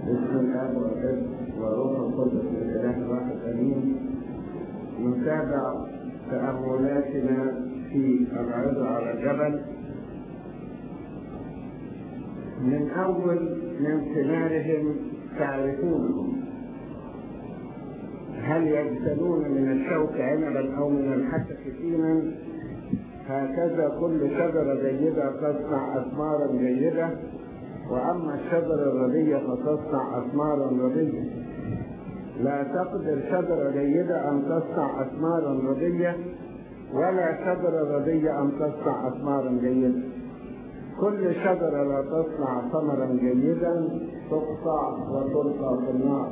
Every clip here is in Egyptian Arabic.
بسم الله والابن وروح القدس الاله الواحد امين نتابع تاملاتنا في العظه على الجبل من اول من ثمارهم تعرفونهم هل يجتلون من الشوك عنبا او من الحسك تينا هكذا كل شجره جيده تصنع اثمارا جيده وأما الشجرة الردية فتصنع أثمارا ردية لا تقدر شجرة جيدة أن تصنع أثمارا ردية ولا شجرة ردية أن تصنع أثمارا جيدة كل شجرة لا تصنع ثمرا جيدا تقطع وتلقى في النار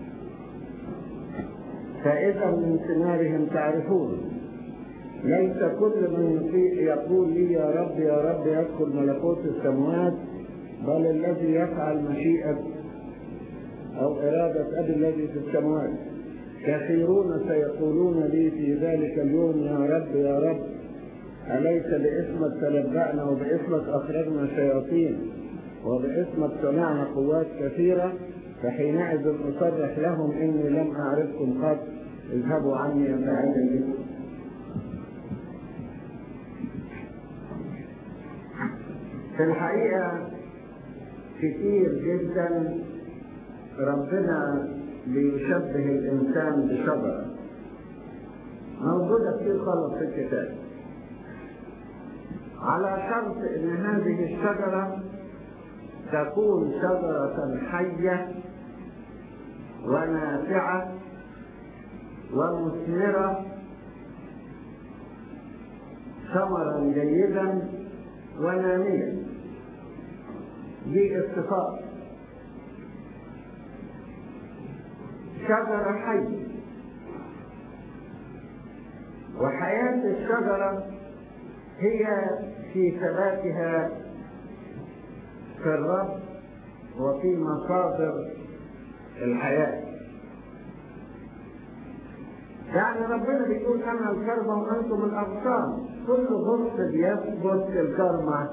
فإذا من ثمارهم تعرفون ليس كل من يقول لي يا رب يا رب يدخل ملكوت السماوات بل الذي يفعل مشيئة أو إرادة أبي الذي في السماوات كثيرون سيقولون لي في ذلك اليوم يا رب يا رب أليس باسمك تنبأنا وباسمك أخرجنا شياطين وباسمك صنعنا قوات كثيرة فحينئذ أصرح لهم إني لم أعرفكم قط اذهبوا عني يا فاعل بكم في الحقيقة كتير جدا ربنا بيشبه الإنسان بشجرة موجودة كتير خالص في الكتاب على شرط إن هذه الشجرة تكون شجرة حية ونافعة ومثمرة ثمرا جيدا وناميا دي الصفات شجرة حية وحياة الشجرة هي في ثباتها في الرب وفي مصادر الحياة يعني ربنا بيقول أنا الكرمة وأنتم الأغصان كل غصن بيثبت الكرمة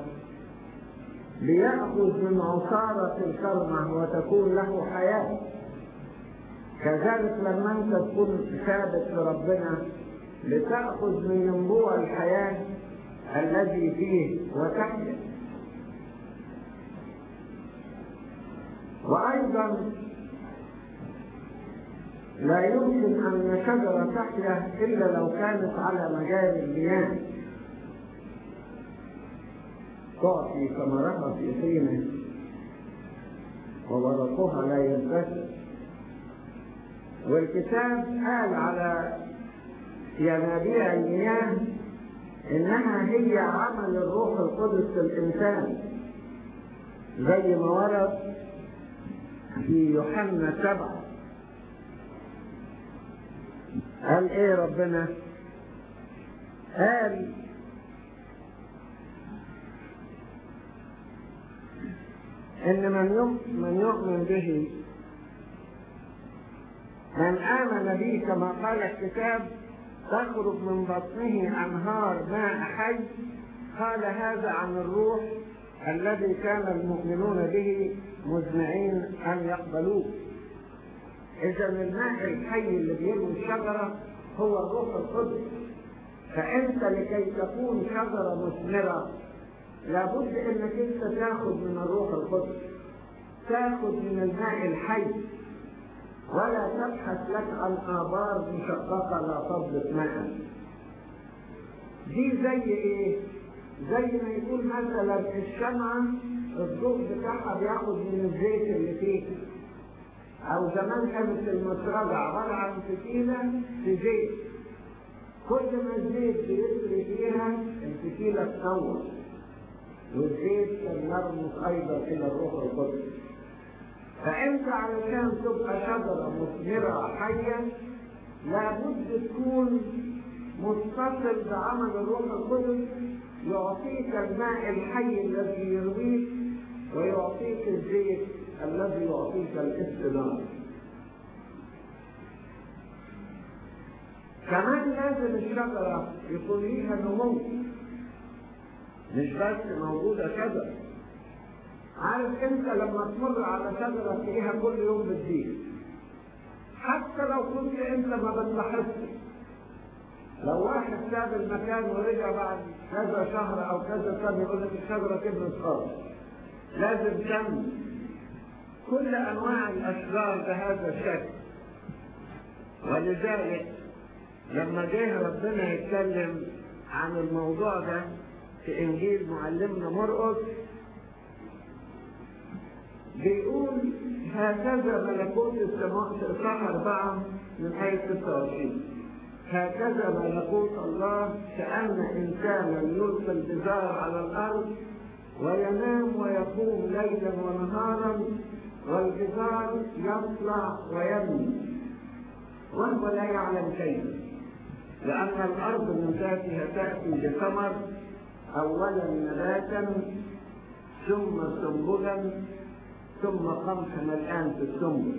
ليأخذ من عصارة الكرمة وتكون له حياة كذلك لما أنت تكون ثابت في ربنا لتأخذ من ينبوع الحياة الذي فيه وتحيا وأيضا لا يمكن أن شجرة تحيا إلا لو كانت على مجال المياه تعطي ثمرها في حينه وورقها لا ينتهي والكتاب قال على ينابيع المياه انها هي عمل الروح القدس في الانسان زي ما ورد في يوحنا سبعة قال ايه ربنا قال ان من من يؤمن به من آمن به كما قال الكتاب تخرج من بطنه أنهار ماء حي قال هذا عن الروح الذي كان المؤمنون به مزمعين أن يقبلوه إذا الماء الحي اللي بيروي الشجرة هو الروح القدس فأنت لكي تكون شجرة مثمرة لابد انك انت تاخذ من الروح القدس تاخذ من الماء الحي ولا تبحث لك عن ابار مشققه لا تضبط ماء دي زي ايه زي ما يقول مثلا الشمعة الضوء بتاعها بياخد من الزيت اللي فيه او زمان كانت المسرجة عبارة عن فتيلة في زيت كل ما الزيت بيسري فيها الفتيلة تنور والزيت كان يرمز ايضا الى الروح القدس فانت علشان تبقى شجره مثمره حيه لابد تكون متصل بعمل الروح القدس يعطيك الماء الحي الذي يرويك ويعطيك الزيت الذي يعطيك الاستنار كمان لازم الشجره يكون ليها نمو مش بس موجودة كذا عارف انت لما تمر على شجرة تلاقيها كل يوم بتزيد حتى لو كنت انت ما بتلاحظش لو واحد ساب المكان ورجع بعد كذا شهر او كذا سنة يقول لك الشجرة كبرت خالص لازم تنمو كل انواع الاشجار بهذا الشكل ولذلك لما جه ربنا يتكلم عن الموضوع ده في انجيل معلمنا مرقس بيقول هكذا ملكوت السماء في اصحاح اربعه من ايه 26 هكذا ملكوت الله كأن إنسانا يلقي البزار على الأرض وينام ويقوم ليلا ونهارا والجزار يطلع ويبني وهو لا يعلم شيئا لأن الأرض من ذاتها تأتي بثمر أولا نباتا ثم سنبلا ثم قمح ملآن في السنبل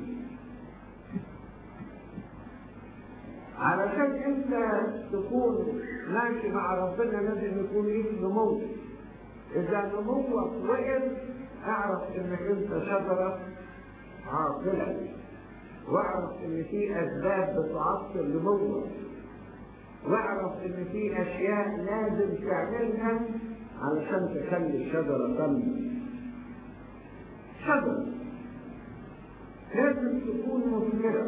علشان انت تكون ماشي مع ربنا لازم يكون ليك نمو اذا نموك وقف اعرف انك انت شجرة عاقلة واعرف ان في اسباب بتعطل نموك واعرف ان في اشياء لازم تعملها علشان تخلي الشجرة تنمو شجرة لازم تكون مثمرة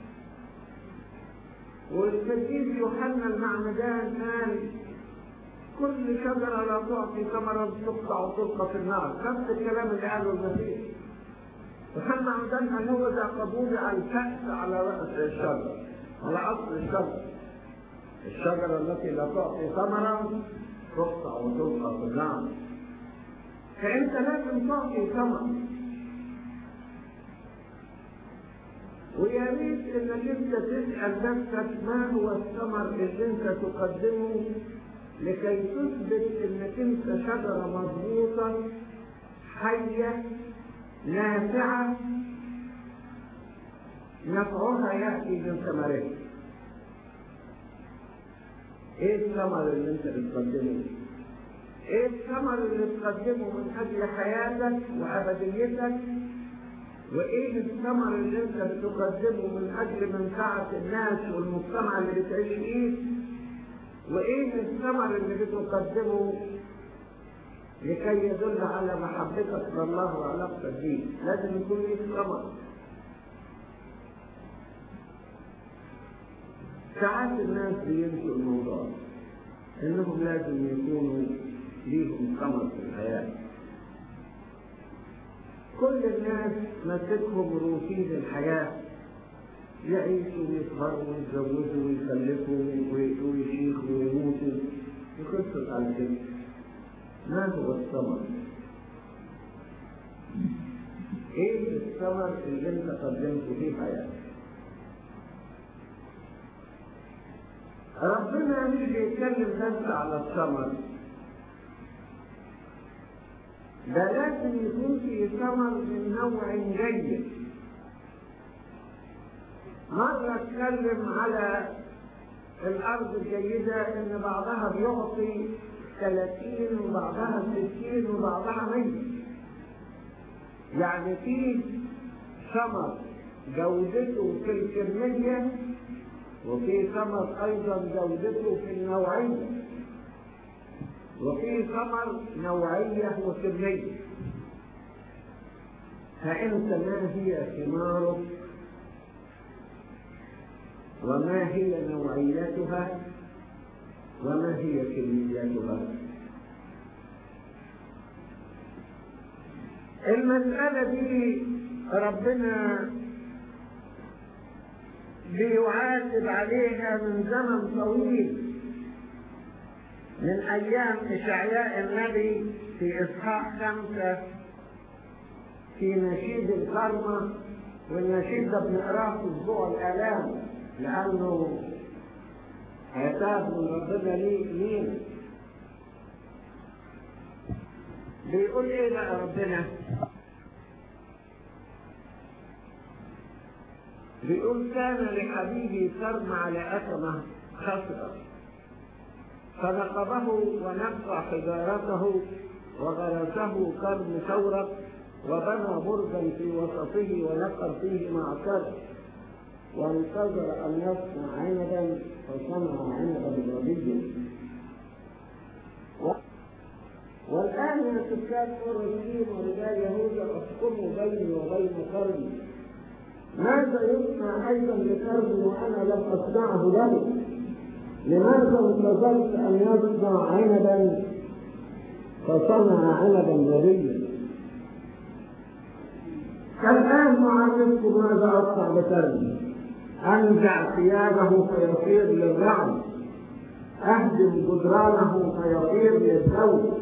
والقديس يوحنا المعمدان قال كل شجرة لا تعطي ثمرا تقطع وتلقى في النار نفس الكلام اللي قاله المسيح يوحنا المعمدان قال هو ذا قبول الكأس على رأس الشجرة على أصل الشجرة الشجرة التي لا تعطي ثمرا تقطع وتلقى في النار فأنت لازم تعطي ثمر ويا ريت انك انت تسال نفسك ما هو الثمر اللي انت تقدمه لكي تثبت انك انت شجره مضبوطه حيه نافعه نفعها ياتي من ثمرها ايه الثمر اللي انت بتقدمه ايه الثمر اللي تقدمه من اجل حياتك وابديتك وايه الثمر اللي انت بتقدمه من اجل منفعه الناس والمجتمع اللي بتعيش فيه وايه الثمر اللي بتقدمه لكي يدل على محبتك لله وعلاقتك بيه لازم يكون ليك ثمر ساعات الناس بينسوا الموضوع انهم لازم يكونوا ليهم ثمر في الحياه كل الناس ماسكهم روتين الحياة يعيشوا ويكبروا ويتجوزوا ويخلفوا ويشيخوا ويموتوا وقصة على كده ما هو الثمر؟ ايه الثمر اللي انت قدمته في حياتك؟ ربنا مش بيتكلم بس على الثمر ده لازم يكون في ثمر من نوع جيد مرة اتكلم على الأرض الجيدة إن بعضها بيعطي 30 وبعضها 60 وبعضها 100 يعني في ثمر جودته في الكمية وفي ثمر أيضا جودته في النوعية وفي ثمر نوعية وكمية فأنت ما هي ثمارك وما هي نوعيتها وما هي كميتها المسألة دي ربنا بيعاتب عليها من زمن طويل من أيام إشعياء النبي في إصحاح خمسة في نشيد الكرمة والنشيد ده بنقراه في أسبوع الآلام لأنه عتاب من ربنا ليه لينا بيقول إيه بقى ربنا؟ بيقول كان لحبيبي كرم على أكمة خصبة فنقبه ونقع حجارته وغرسه كرم ثورة وبنى برجا في وسطه ونقر فيه معصر وانتظر أن يصنع عنبا فصنع عنبا رديا والآن يا سكان أورشليم ورجال يهوذا احكموا بيني وبين كرمي ماذا يصنع أيضا لكرمي وأنا لم أصنعه له؟ لماذا انتظرت أن يصنع عنبا فصنع عنبا ذريا؟ الآن أعرفكم ماذا أصنع بكرمي أنزع ثيابه فيصير للرعد أهدم جدرانه فيطير للزوج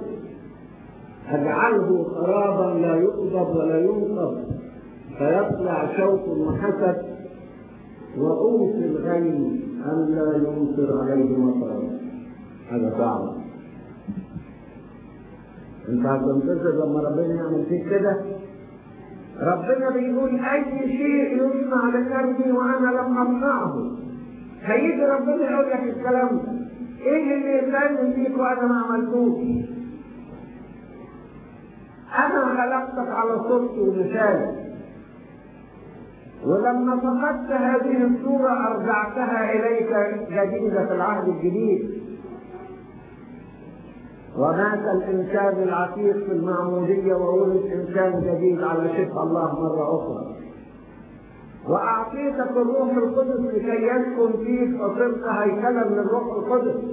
أجعله خرابا لا يؤذب ولا ينقض فيطلع شوك وحسد وأوصي الغيم أن لا يمطر عليه مطرا هذا صعب انت هتنتظر لما ربنا يعمل فيك كده ربنا بيقول اي شيء يصنع لكرمي وانا لم اصنعه هيجي ربنا يقول لك الكلام ده ايه اللي يتعمل فيك وانا ما عملتوش انا خلقتك على صورتي ومثالي ولما فقدت هذه الصورة أرجعتها إليك جديدة في العهد الجديد ومات الإنسان العتيق في المعمودية وولد إنسان جديد على شفع الله مرة أخرى وأعطيتك الروح القدس لكي يسكن فيك فصرت هيكلا للروح القدس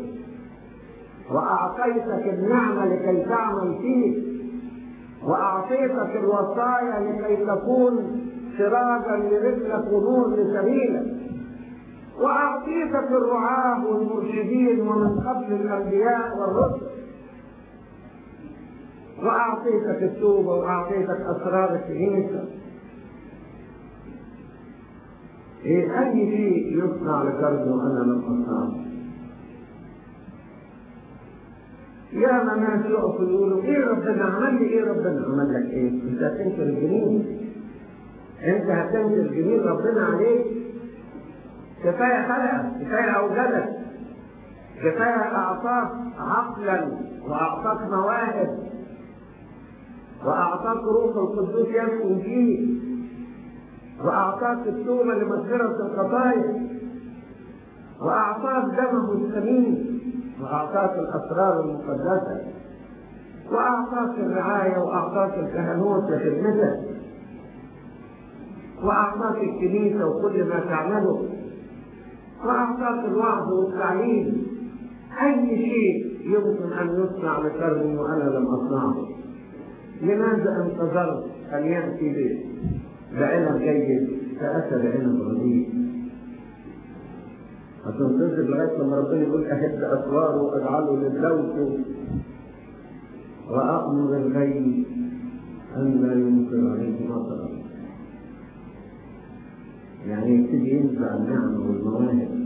وأعطيتك النعمة لكي تعمل فيك وأعطيتك الوصايا لكي تكون سراجا لرجلك ونور لسبيلك وأعطيتك الرعاة والمرشدين ومن قبل الأنبياء والرسل وأعطيتك التوبة وأعطيتك أسرار الكنيسة إيه أي شيء يصنع لكرد وأنا لم أصنعه يا ما ناس يقفوا يقولوا ايه ربنا عمل لي ايه ربنا عمل لك ايه؟ انت هتنكر الجميل انت هتنكر جميل ربنا عليك كفايه خلقك كفايه اوجدك كفايه اعطاك عقلا واعطاك مواهب واعطاك روح القدوس يسكن فيه واعطاك التوبه لمغفره الخطايا واعطاك دمه الثمين وأعطاك الأسرار المقدسة وأعطاك الرعاية وأعطاك الكهنوت لخدمتك وأعطاك الكنيسة وكل ما تعمله وأعطاك الوعظ والتعليم أي شيء يمكن أن يصنع لكرمي وأنا لم أصنعه لماذا انتظرت أن يأتي لي بعنب جيد فأتى بعنب رديء هتنتظر لغايه لما ربنا يقول اهد اسواره واجعله للدوس وامر الغيب ان لا يمطر عليه مطرا يعني يبتدي ينزع النعمه والمواهب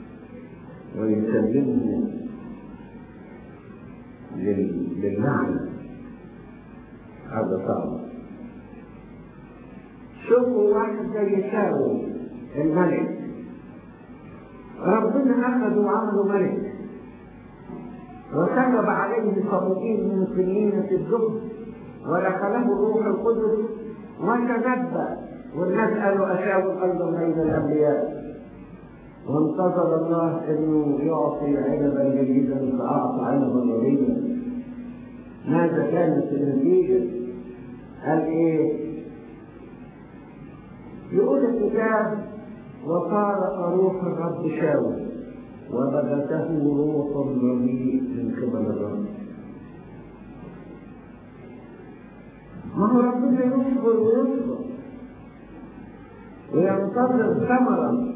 ويسلمه للعنه هذا صعب شوفوا واحد زي شاول الملك ربنا أخذ وعمله ملك وكتب عليه صموئيل من سنين في الزهد ودخله الروح القدس وتنبأ والناس قالوا أشاور أيضا بين الأنبياء وانتظر الله انه يعطي عنبا جديدا فاعطى عنبا وليدا ماذا كانت النتيجه؟ قال ايه؟ يقول الكتاب وفارق روح الرب شاول وبدته روح رديء من قبل الرب ما هو ربنا يصبر ويصبر وينتظر ثمرا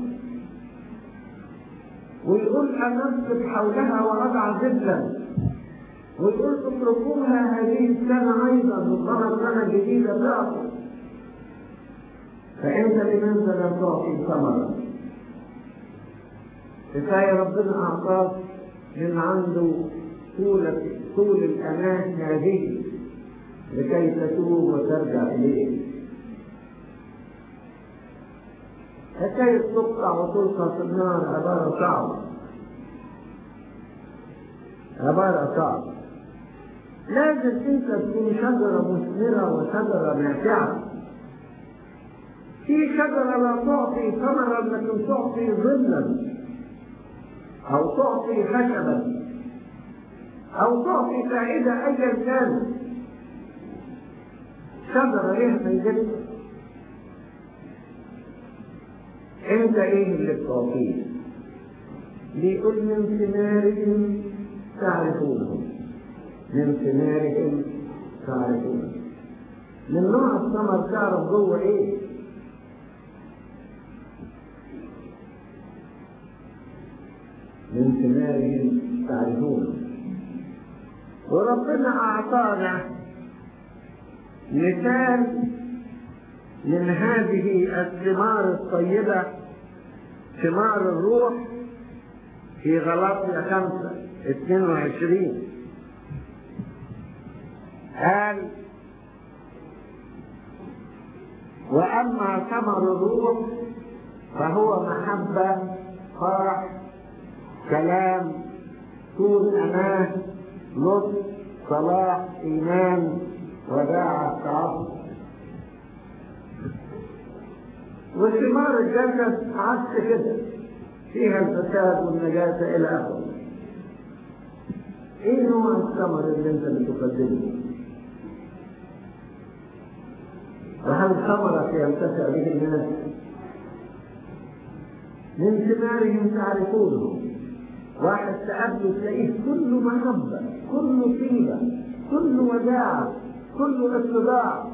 ويقول أنبت حولها وأضع زبلا ويقول اتركوها هذه السنة أيضا ربما سنة جديدة تأخذ فأنت لماذا لم تعطي ثمرا؟ كفاية ربنا أعطاك من عنده طول طول الأمان هذه لكي تتوب وترجع إليه. حكاية تقطع وتلقى في النار عبارة صعبة. عبارة صعبة. لازم انت تكون شجرة مثمرة وشجرة نافعة في شجرة لا تعطي ثمرا لكن تعطي ظلا أو تعطي خشبا أو تعطي فائدة أيا كانت شجرة ليها فائدتها أنت إيه اللي بتعطيه؟ بيقول من ثمارهم تعرفونهم من ثمارهم تعرفونهم من نوع الثمر تعرف جوه ايه من ثمارهم تعرفون وربنا أعطانا مثال من هذه الثمار الطيبة ثمار الروح في غلاطيا خمسة اثنين وعشرين قال وأما ثمر الروح فهو محبة فرح كلام طول أمان لطف صلاح إيمان وداعة تعظم وثمار الجنة عكس كده فيها الفساد والنجاسة إلى آخره إيه نوع الثمر اللي أنت بتقدمه؟ وهل ثمرك ينتفع به الناس؟ من ثمارهم تعرفونه واحد تقابله تلاقيه كله محبة كله طيبة كله وداعة كله اتباع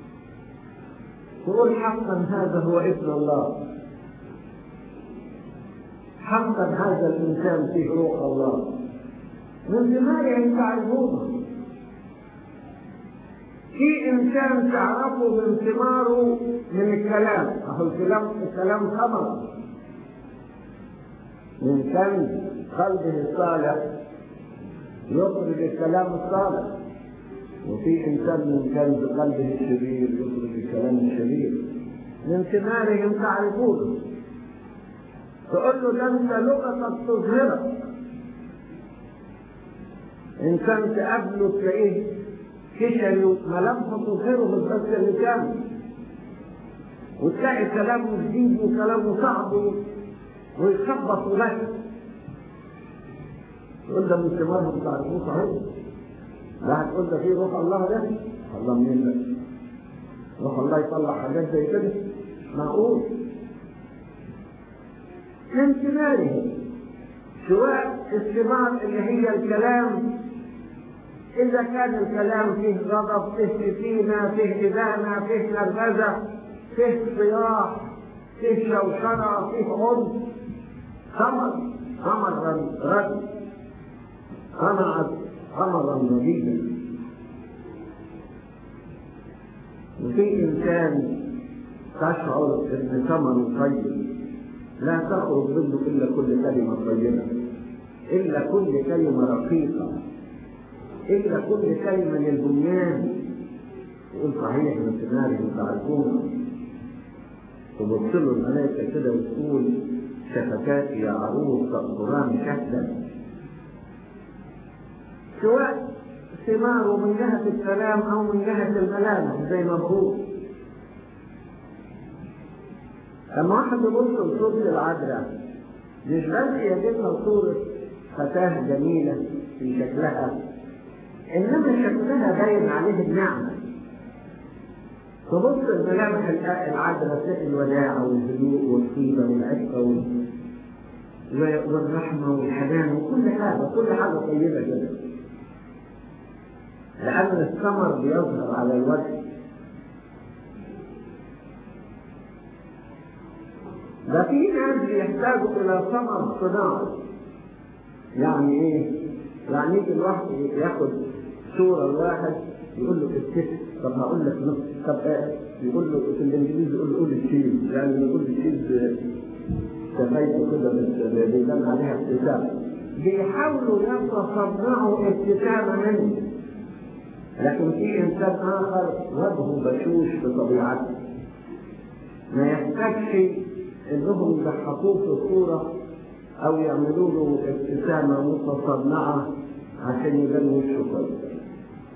تقول حقا هذا هو ابن الله حقا هذا الانسان فيه روح الله من ثمارهم تعرفونه في انسان تعرفه من ثماره من الكلام اهو الكلام الكلام ثمر من كنز قلبه الصالح يخرج الكلام الصالح وفي انسان من كنز قلبه الشرير يخرج الكلام الشرير من ثمارهم تعرفونه تقول له ده انت لغتك تظهرك انسان تقابله تلاقيه كشري ملامحه تظهره بس اللسان وتلاقي كلامه جديد وكلامه صعب ويخبط ولك تقول ده من ثمارهم تعرفوه صحيح لا هتقول ده فيه روح الله ده الله منين ده روح الله يطلع حاجات زي كده معقول من ثماره سواء الثمار اللي هي الكلام إذا كان الكلام فيه غضب فيه شتيمة فيه إدانة فيه نرفزة فيه صياح فيه شوشرة فيه عنف ثمر ثمر رد ثمرا ثمرا جديدا وفي إنسان تشعر إن ثمره طيب لا تخرج منه إلا كل كلمة طيبة إلا كل كلمة رقيقة إلا كل كلمة للبنيان يقول صحيح من ثمارهم تعرفون تبص له الملائكة كده وتقول شفتاتي يا عروس تقطران شهدا سواء ثماره من جهة الكلام أو من جهة الملامح زي ما بقول لما واحد يبص لصورة العذراء مش بس يجد له صورة فتاة جميلة في شكلها إنما شكلها باين عليه النعمة تبص الملامح العذراء تلاقي الوداع والهدوء والطيبة والعفة والرحمة والحنان وكل حاجة كل حاجة طيبة كده لأن الثمر بيظهر على الوجه ده في ناس بيحتاجوا إلى ثمر صناعي يعني إيه؟ يعني يجي الواحد ياخد صورة الواحد يقول له الست طب هقول لك نص طب إيه؟ يقول له في الإنجليزي يقول له قول الشيز يعني يقول الشيز شفايفه كده بيبان عليها ابتسامة بيحاولوا يتصنعوا ابتسامة منه لكن في انسان اخر وجهه بشوش بطبيعته ما يحتاجش انهم يضحكوه في الصوره او يعملوا له ابتسامه متصنعه عشان يبان وشه كويس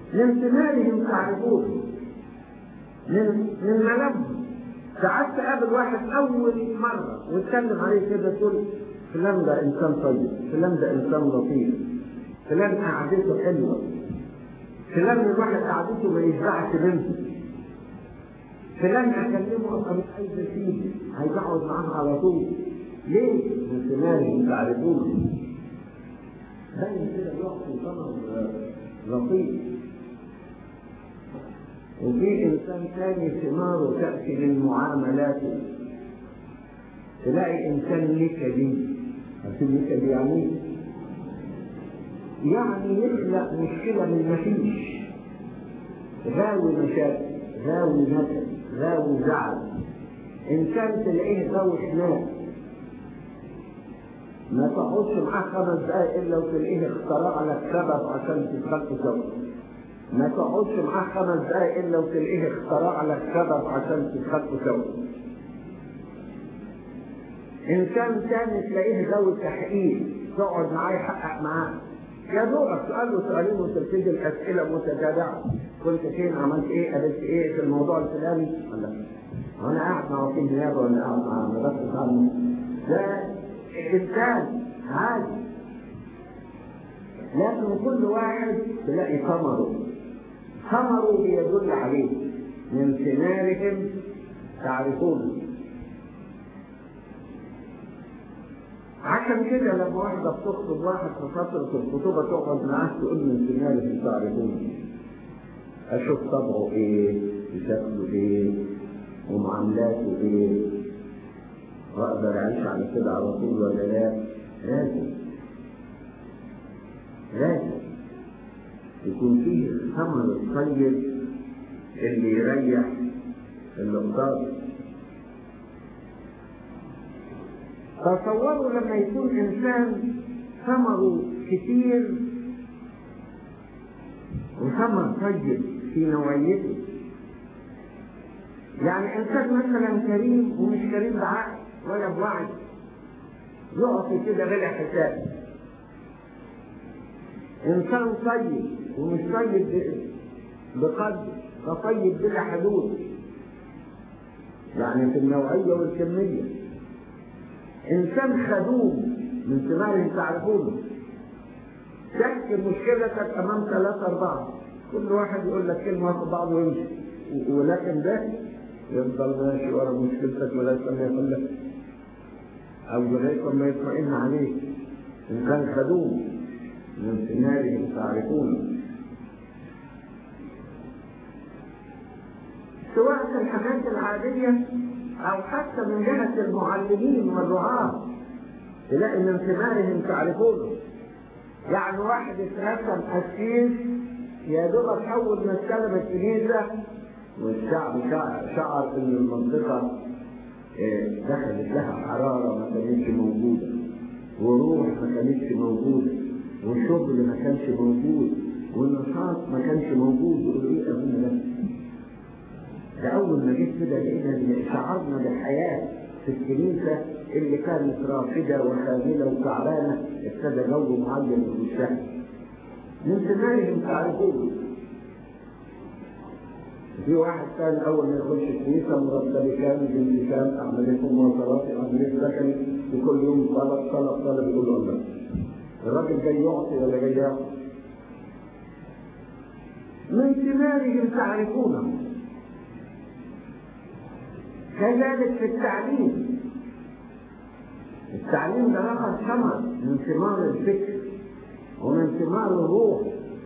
من ثمارهم تعرفون من من ملامهم ساعات تقابل واحد اول مره وتسلم عليه كده تقول فلان ده انسان طيب فلان ده انسان لطيف فلان قعدته حلوه فلان الواحد قعدته ما يشبعش منه فلان اكلمه ابقى مش عايز اسيبه عايز اقعد معاه على طول ليه؟ من ثمارهم تعرفون باين كده يعطي ثمر لطيف وفي انسان ثاني ثماره تاتي من معاملاته تلاقي انسان نكدي عارفين نكدي يعني يعني يخلق مشكله من مفيش غاوي مشاكل غاوي نكد غاوي زعل انسان تلاقيه غاوي خناق ما تقعدش معاه خمس دقايق الا وتلاقيه اخترع لك سبب عشان تتخطى سبب ما تقعدش معاه خمس دقايق الا وتلاقيه اخترع لك سبب عشان تتخطى سبب انسان تاني تلاقيه غاوي تحقيق تقعد معاه يحقق معاه يا دوبك سؤال له سؤالين وتلتجي الاسئله متتابعه كنت فين عملت ايه قابلت ايه في الموضوع الفلاني ولا وانا قاعد مع وكيل نيابه ولا قاعد مع مدرسه عنه ده انسان عادي لكن كل واحد تلاقي ثمره ثمره بيدل عليه من ثمارهم تعرفونه عشان كده لما واحدة بتخطب واحد في فترة الخطوبة تقعد معاه تقول من ثمارهم تعرفونه أشوف طبعه إيه وشكله إيه ومعاملاته إيه واقدر اعيش على كده على طول ولا لا لازم لازم يكون فيه الثمر الطيب اللي يريح اللي قدامه تصوروا لما يكون انسان ثمره كتير وثمر طيب في نوعيته يعني انسان مثلا كريم ومش كريم بعقل ولا بوعي يعطي كده بلا حساب انسان طيب ومش طيب بقدر فطيب بلا حدود يعني في النوعية والكمية انسان خدوم من ثمارهم تعرفونه تحكي مشكلتك امام ثلاثة اربعة كل واحد يقول لك كلمة واخد بعضه ويمشي ولكن ده يفضل ماشي ورا مشكلتك لغاية ما يقول لك أو لغاية ما يطمئن عليك إن كان خدوم من ثمارهم تعرفونه سواء في الحاجات العادية أو حتى من جهة المعلمين والرعاة تلاقي من ثمارهم تعرفونه يعني واحد اترسم قسيس يا دوبك أول ما استلم الكنيسة والشعب شعر, شعر إن المنطقة دخلت لها حرارة ما كانتش موجودة وروح ما كانتش موجودة وشغل ما كانش موجود والنشاط ما كانش موجود يقولوا ايه ابونا ده؟ ده أول ما جيت كده لقينا شعرنا بالحياة في الكنيسة اللي كانت رافدة وخاملة وتعبانة ابتدى جو معين يخشها من ثمارهم تعرفون في واحد كان اول ما يخش الكنيسه مرتب كامل بنت كام عمليه مواصلات عمليه سكن وكل يوم طلب طلب طلب يقول له الله الراجل جاي يعطي ولا جاي ياخذ من ثمارهم تعرفونه كذلك في التعليم التعليم ده اخذ ثمر من ثمار الفكر ومن ثمار الروح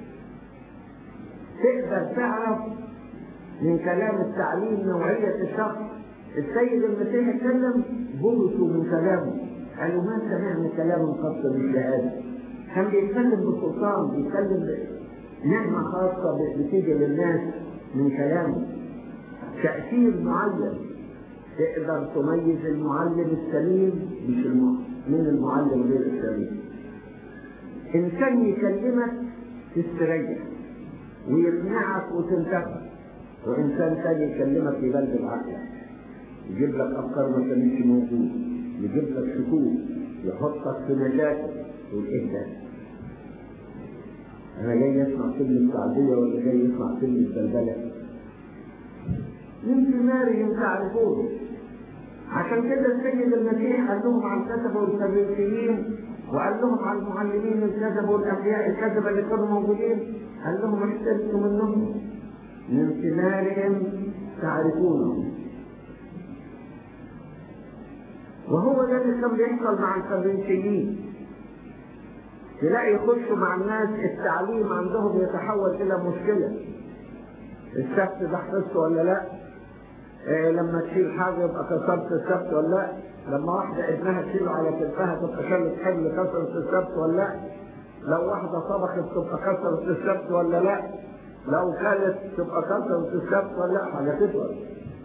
تقدر تعرف من كلام التعليم نوعية الشخص السيد المسيح اتكلم بولسوا من كلامه قالوا ما سمعنا كلاما قط مثل هذا كان بيتكلم بسلطان بيتكلم نعمة خاصة بتيجي للناس من كلامه تأثير معين تقدر تميز المعلم السليم مش من المعلم غير السليم إنسان يكلمك تستريح ويقنعك وتنتفع وإنسان تاني يكلمك يبلد العقل يجيب لك أفكار ما كانتش موجودة يجيب لك شكوك يحطك في مشاكل تقول إيه ده؟ انا جاي اسمع كلمة تعزية ولا جاي اسمع كلمة بلبلة من ثمارهم تعرفون عشان كده السيد المسيح قال لهم عن كتبه الفريسيين وقال لهم عن المعلمين الكذب والانبياء الكذبه اللي كانوا موجودين قال لهم احترسوا منهم من ثمارهم تعرفونهم وهو ده اللي كان بيحصل مع الفرنسيين تلاقي يخشوا مع الناس التعليم عندهم يتحول الى مشكله السبت ده حفظته ولا لا؟ إيه لما تشيل حاجه يبقى كسرت السبت ولا لا؟ لما واحده ابنها تشيله على كتفها تبقى شالت حمل كسرت السبت ولا لا؟ لو واحده طبخت تبقى كسرت السبت ولا لا؟ لو كانت تبقى كسرت السبت ولا لا؟ حاجه تكبر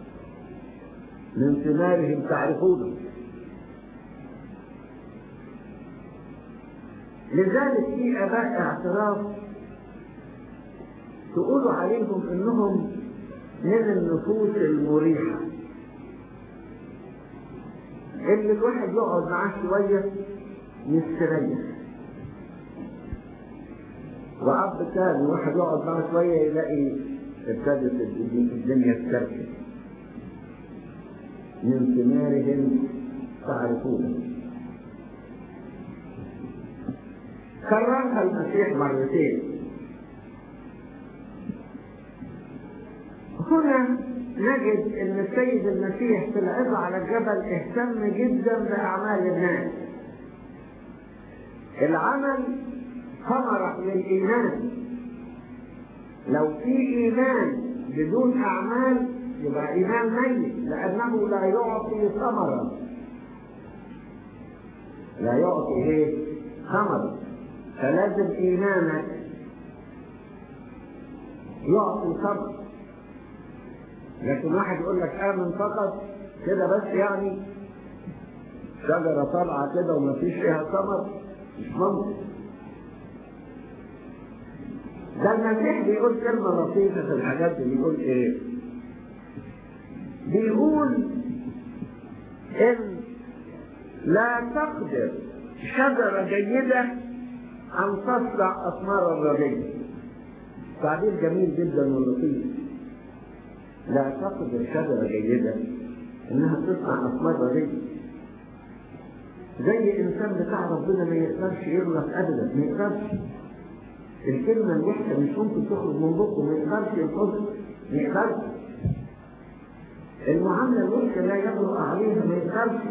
من ثمارهم تعرفونه لذلك في اباء اعتراف تقولوا عليهم انهم من النفوس المريحه اللي الواحد يقعد معاه شويه يستريح واب تاني واحد يقعد معاه شويه يلاقي ابتدت الدنيا تكركب من ثمارهم تعرفونه كررها المسيح مرتين هنا نجد ان السيد المسيح في العظة على الجبل اهتم جدا باعمال الناس العمل ثمرة للايمان لو في ايمان بدون اعمال يبقى ايمان ميت لانه لا يعطي ثمرة لا يعطي ايه ثمرة فلازم ايمانك يعطي ثمرة لكن واحد يقول لك امن فقط كده بس يعني شجرة طالعة كده وما فيش فيها ثمر مش ممكن ده المسيح بيقول كلمة لطيفة في الحاجات دي بيقول ايه؟ بيقول ان لا تقدر شجرة جيدة أن تصنع أثمار الربيع تعبير جميل جدا ولطيف لا تقدر شجرة جيدة إنها تصنع أثمار ربيع زي إنسان بتاع ربنا ما يقدرش يغلط أبدا ما يقدرش الكلمة الوحشة مش ممكن تخرج من بقه ما يقدرش ينقذها ما يقدرش المعاملة الوحشة لا يجرؤ عليها ما يقدرش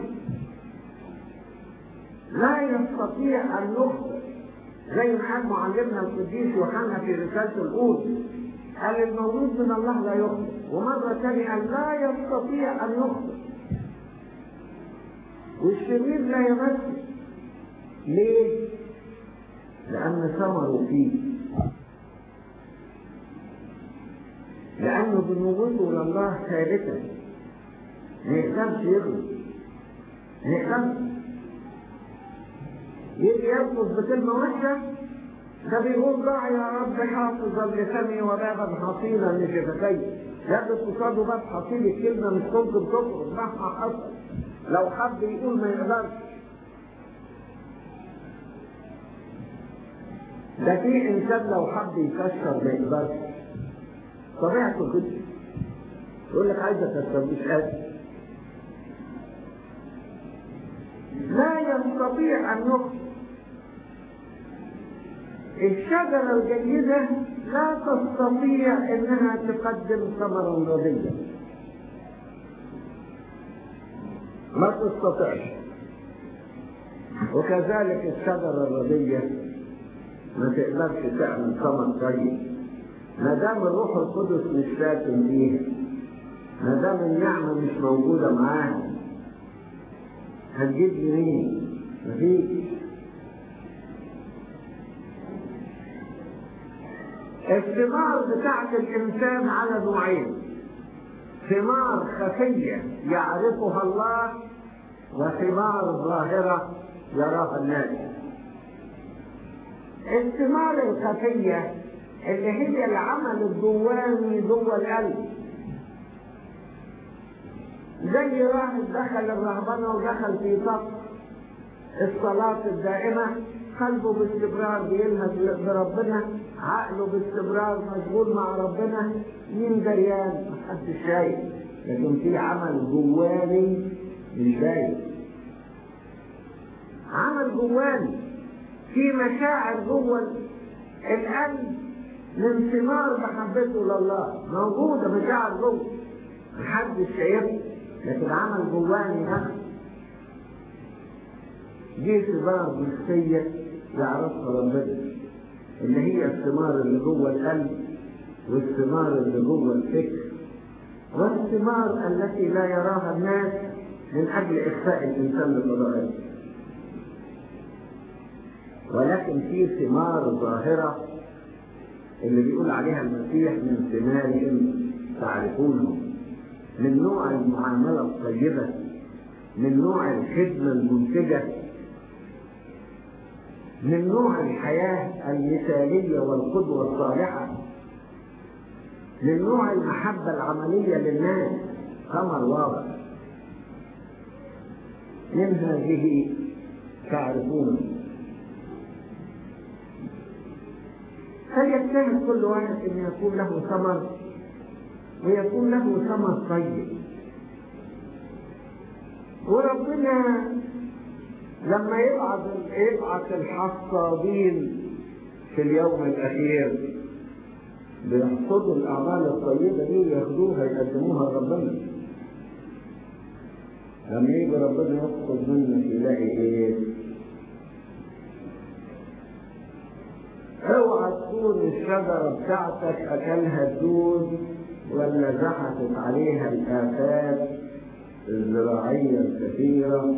لا يستطيع أن يخطئ زي ما قال معلمنا القديس يوحنا في رسالته الأولى قال المولود من الله لا يخطئ ومرة ثانية قال لا يستطيع أن يخطئ والشرير لا يمثل ليه؟ لأن ثمره فيه لأنه بنوته لله ثابتة ما يقدرش يغلط ما يقدرش يجي يرفض بكلمة وحشة ده بيقول ضع يا رب حافظا لفمي وبابا حصينا لشفتي يجد قصاده باب حصيل الكلمة مش ممكن تخرج مهما حصل لو حد يقول ما يقدرش ده في انسان لو حب يكسر ما يقدرش طبيعته كده يقول لك عايز اكسر مش قادر لا يستطيع ان يخطئ الشجرة الجيدة لا تستطيع انها تقدم ثمرا رديا ما تستطيعش وكذلك الشجرة الردية ما تقدرش تعمل ثمر طيب ما دام الروح القدس مش ساكن فيها ما دام النعمة مش موجودة معاها هتجيب منين؟ مفيش الثمار بتاعت الإنسان على نوعين ثمار خفية يعرفها الله وثمار ظاهرة يراها الناس الثمار الخفية اللي هي العمل الجواني جوه القلب زي واحد دخل الرهبنة ودخل في صف الصلاة الدائمة قلبه باستمرار بيلهج بربنا عقله باستمرار مشغول مع ربنا مين دريان محدش شايف لكن في عمل جواني مش باين عمل جواني في مشاعر جوه القلب من ثمار محبته لله موجودة مشاعر جوه محدش شايفها لكن عمل جواني نفسه دي ثمار نفسية يعرفها ربنا اللي هي الثمار اللي جوه القلب والثمار اللي جوه الفكر والثمار التي لا يراها الناس من أجل إخفاء الإنسان لفضائله ولكن في ثمار ظاهرة اللي بيقول عليها المسيح من ثمارهم تعرفونهم من نوع المعاملة الطيبة من نوع الخدمة المنتجة من نوع الحياة المثالية والقدوة الصالحة من نوع المحبة العملية للناس ثمر واضح من هذه تعرفون فليجتهد كل واحد ان يكون له ثمر ويكون له ثمر طيب وربنا لما يبعث يبعث الحصادين في اليوم الاخير بيحصدوا الاعمال الطيبه دي وياخدوها يقدموها لربنا لما يجي ربنا ياخد منك يلاقي ايه؟ اوعى تكون الشجرة بتاعتك اكلها الدود ولا زحفت عليها الآفات الزراعية الكثيرة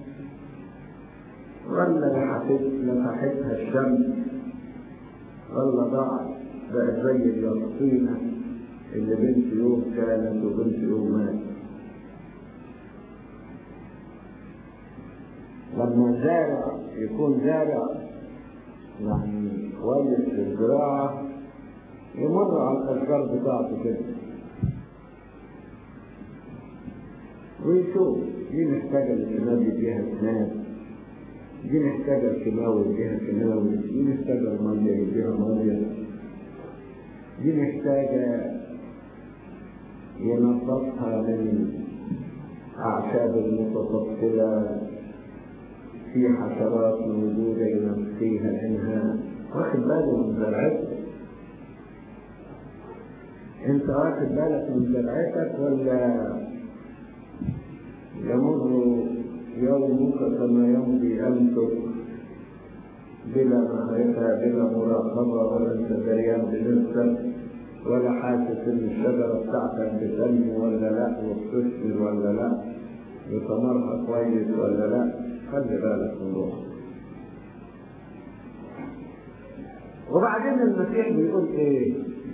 ولا لحقت لفحتها الشمس ولا ضاعت بقت زي اليقطينة اللي بنت يوم كانت وبنت يوم ماتت لما زارع يكون زارع يعني كويس في الزراعة يمر على الأشجار بتاعته كده ويشوف دي محتاجة الاهتمام يديها اهتمام دي محتاجة الكيماوي يديها كيماوي دي محتاجة المية يديها مية دي محتاجة ينظفها من أعشاب المتطفلة في حشرات موجودة ينقيها لأنها واخد باله من زرعتك أنت واخد بالك من زرعتك ولا يمر يومك كما يمضي أمسك بلا معرفة بلا مراقبة ولا أنت دريان بنفسك ولا حاسس إن الشجرة بتاعتك بتنمو ولا لا وبتثمر ولا لا وثمرها كويس ولا لا خلي بالك من روحك وبعدين المسيح بيقول ايه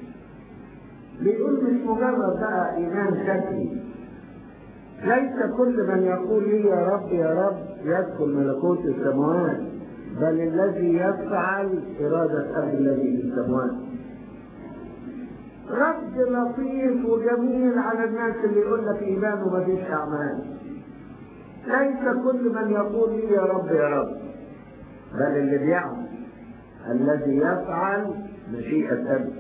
بيقول مش مجرد بقى ايمان شكلي ليس كل من يقول لي يا رب يا رب يدخل ملكوت السماوات بل الذي يفعل إرادة أبي الذي في السماوات رد لطيف وجميل على الناس اللي يقول لك إيمان وما فيش أعمال ليس كل من يقول لي يا رب يا رب بل اللي بيعمل الذي يفعل مشيئة أبي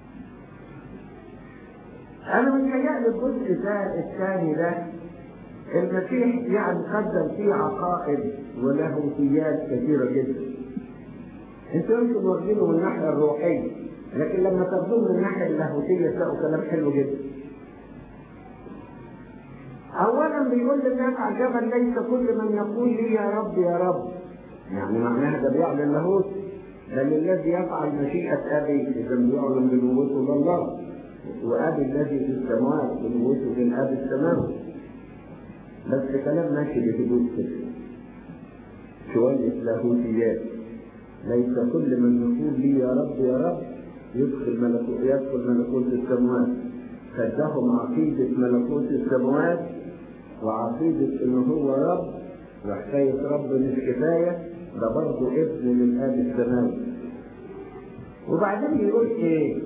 أنا متهيألي الجزء ده الثاني ده المسيح يعني قدم فيه عقائد ولاهوتيات كثيرة جدا. انتوا يمكن واخدينه من الناحية الروحية، لكن لما تاخدوه من الناحية اللاهوتية تلاقوا كلام حلو جدا. أولا بيقول للناس عجبا ليس كل من يقول لي يا رب يا رب. يعني معناها ده بيعلن اللاهوت بل الذي يفعل مشيئة أبي إذا بيعلن بنبوته لله. وأبي الذي في السماوات بنبوته للأب السماوي. بس كلام ماشي بهدوء كده شوية لاهوتيات ليس كل من يقول لي يا رب يا رب يدخل ملكوت يدخل ملكوت السماوات فادهم عقيدة ملكوت السماوات وعقيدة إن هو رب وحكاية رب مش كفاية ده برضه ابن للآب السماوي وبعدين يقول إيه؟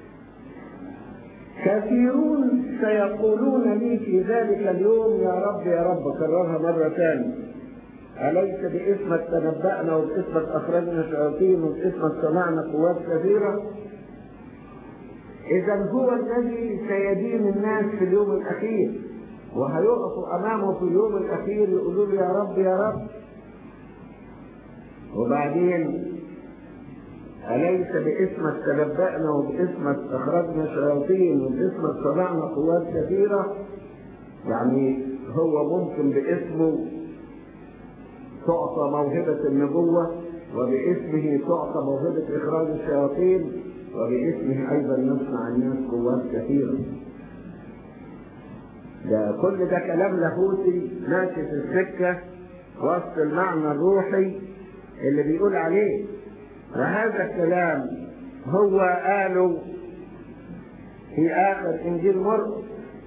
كثيرون سيقولون لي في ذلك اليوم يا رب يا رب كررها مرة ثانية أليس باسمك تنبأنا وباسمك أخرجنا شياطين وباسمك صنعنا قوات كثيرة إذا هو الذي سيدين الناس في اليوم الأخير وهيقفوا أمامه في اليوم الأخير يقولوا له يا رب يا رب وبعدين أليس باسمك تنبأنا وباسمك أخرجنا شياطين وباسمك صنعنا قوات كثيرة يعني هو ممكن باسمه تعطى موهبة النبوة وباسمه تعطى موهبة إخراج الشياطين وباسمه أيضا يصنع الناس قوات كثيرة ده كل ده كلام لاهوتي ماشي في السكة وسط المعنى الروحي اللي بيقول عليه وهذا الكلام هو قاله في آخر إنجيل مرقس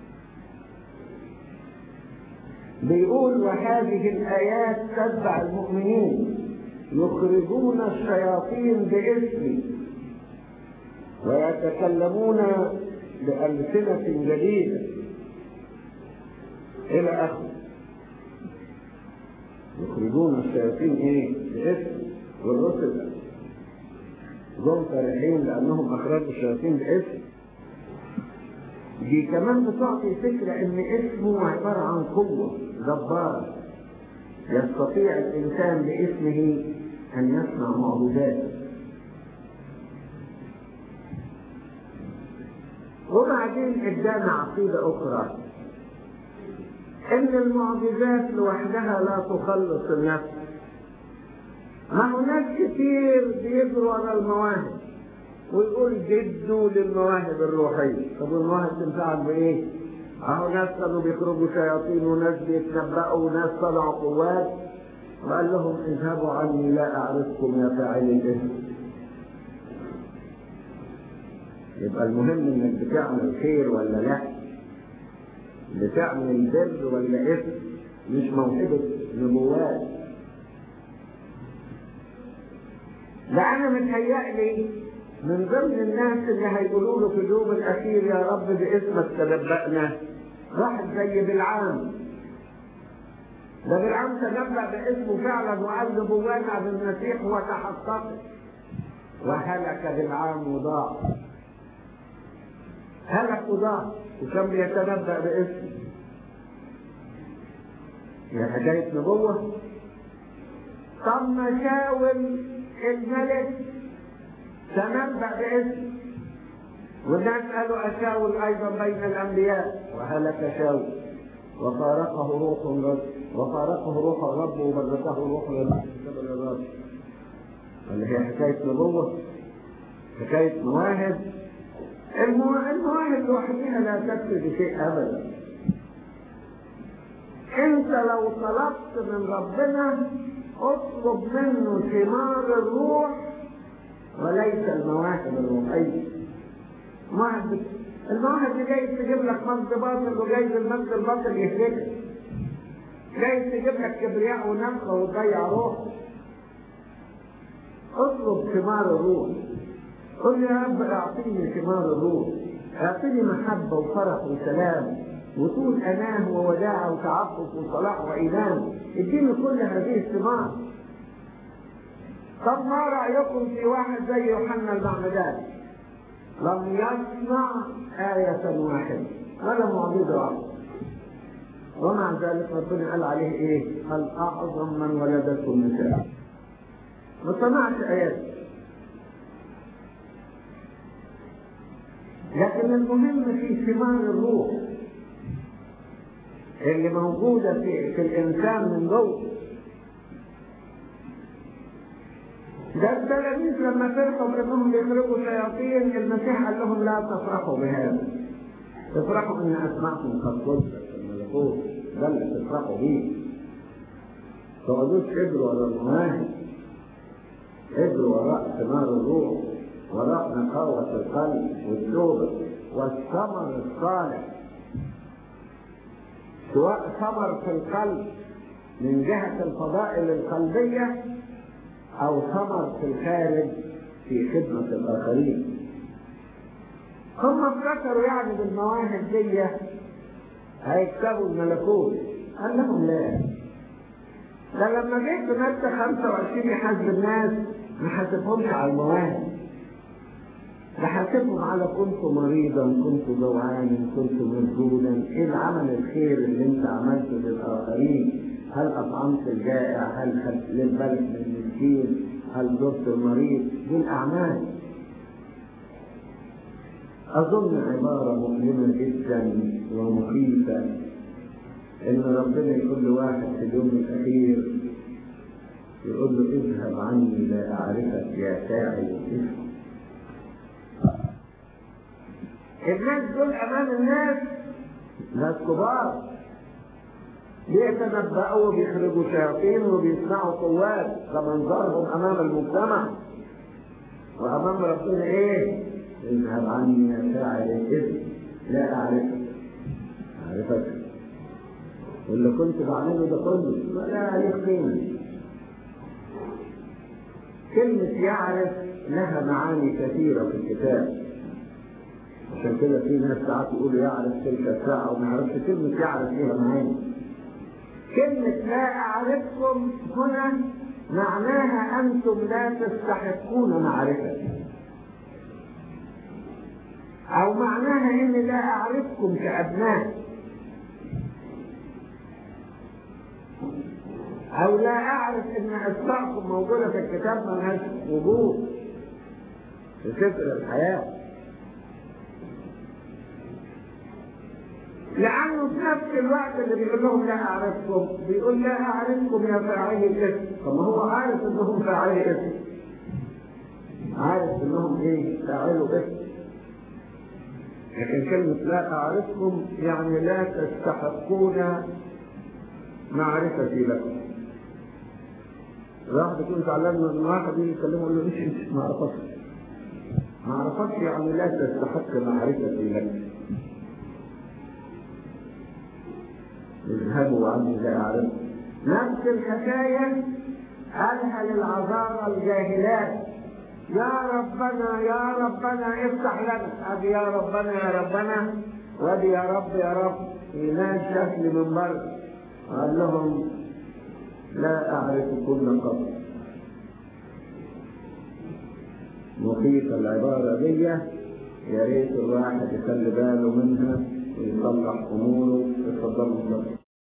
بيقول وهذه الآيات تتبع المؤمنين يخرجون الشياطين باسمي ويتكلمون بألسنة جديدة إلى آخره يخرجون الشياطين إيه؟ باسم والرسل جم فرحين لأنهم أخرجوا الشياطين باسم دي كمان بتعطي فكرة إن اسمه عبارة عن قوة جبارة يستطيع الإنسان باسمه أن يصنع معجزات وبعدين ادانا عقيدة أخرى إن المعجزات لوحدها لا تخلص النفس ما هو ناس كتير بيجروا على المواهب ويقول جدوا للمواهب الروحية طب المواهب تنفعك بإيه؟ أهو ناس كانوا بيخرجوا شياطين وناس بيتنبأوا وناس طلعوا قوات وقال لهم اذهبوا عني لا أعرفكم يا فاعلي الإثم يبقى المهم إنك بتعمل خير ولا لا بتعمل بر ولا إثم مش موهبة نبوات ده أنا متهيألي من ضمن الناس اللي هيقولوا له في اليوم الأخير يا رب باسمك تنبأنا واحد زي بالعام ده بالعام تنبأ باسمه فعلا وقال نبوات عن المسيح وتحققت وهلك بالعام وضاع هلك وضاع وكان بيتنبأ باسمه يا حكاية نبوة طب مشاول الملك تنبأ باسمه والناس قالوا أشاول أيضا بين الأنبياء وهلك شاول وفارقه روح الرب وفارقه روح الرب وبرزته روح الرب اللي هي حكاية نبوة حكاية مواهب المواهب لوحدها لا تكفي بشيء أبدا أنت لو طلبت من ربنا اطلب منه ثمار الروح وليس المواهب الروحية مواهب المواهب دي جايز تجيب لك مجد باطل وجايز المجد الباطل يهلكك جايز تجيب لك كبرياء ونفخة وتضيع روحك اطلب ثمار الروح قل يا رب اعطيني ثمار الروح اعطيني محبة وفرح وسلام وطول أناه ووداعة وتعفف وصلاح وإيمان اديني كل هذه الثمار طب ما رأيكم في واحد زي يوحنا المعمدان لم يصنع آية واحدة ولا معجزة واحدة ومع ذلك ربنا قال عليه ايه؟ قال أعظم من ولدته النساء ما صنعش آيات لكن المهم في ثمار الروح اللي موجودة في, في الإنسان من جوه ده التلاميذ لما فرحوا بأنهم بيخرجوا شياطين المسيح قال لهم لا تفرحوا بهذا تفرحوا إن أسمعكم قد قلت في الملكوت ده اللي تفرحوا بيه تقعدوش تجروا ورا المواهب اجروا وراء ثمار الروح وراء نقاوة القلب والتوبة والثمر الصالح سواء ثمر في القلب من جهة الفضائل القلبية أو ثمر في الخارج في خدمة الآخرين هم افتكروا يعني بالمواهب دي هيكسبوا الملكوت قال لهم لا ده لما جيت في مادة 25 يحاسب الناس ما حاسبهمش على المواهب ده حاسبهم على كنت مريضا كنت جوعانا كنت مجهولا ايه العمل الخير اللي انت عملته للاخرين هل اطعمت الجائع هل خليت بالك من المسكين هل زرت المريض دي الاعمال اظن عباره مؤلمه جدا ومخيفه ان ربنا يقول لواحد في اليوم الاخير يقول له اذهب عني لا اعرفك يا فاعل الاثم الناس دول امام الناس ناس كبار بيتنبأوا وبيخرجوا شياطين وبيصنعوا قوات ده منظرهم امام المجتمع وامام ربنا ايه؟ اذهب عني يا فاعل الاثم لا اعرفك اعرفك واللي كنت بعمله ده كله لا عليك قيمه كلمة يعرف لها معاني كثيرة في الكتاب عشان كده في ناس ساعات يقولوا يعرف تلك الساعة وما يعرفش كلمة يعرف ليها معاني كلمة لا أعرفكم هنا معناها أنتم لا تستحقون معرفتي أو معناها إني لا أعرفكم كأبناء أو لا أعرف إن أسماءكم موجودة في الكتاب ملهاش وجود في سفر الحياة لأنه في نفس الوقت اللي بيقول لهم لا أعرفكم بيقول لا أعرفكم يا فاعلي الاسم طب ما هو عارف إنهم فاعلي اسم عارف إنهم إيه فاعلوا اسم لكن كلمة لا أعرفكم يعني لا تستحقون معرفتي لكم الواحد يكون زعلان من واحد يجي يكلمه يقول له مش مش ما اعرفكش ما اعرفكش يعني لا تستحق معرفتي لك اذهبوا عني لا اعرفكم نفس الحكاية قالها للعذارى الجاهلات يا ربنا يا ربنا افتح لنا ادي يا ربنا يا ربنا وادي يا رب يا رب ايمان شكل من بره قال لهم لا أعرف كل قط مخيفة العبارة دي يا ريت الواحد يخلي باله منها ويصلح أموره اتفضلوا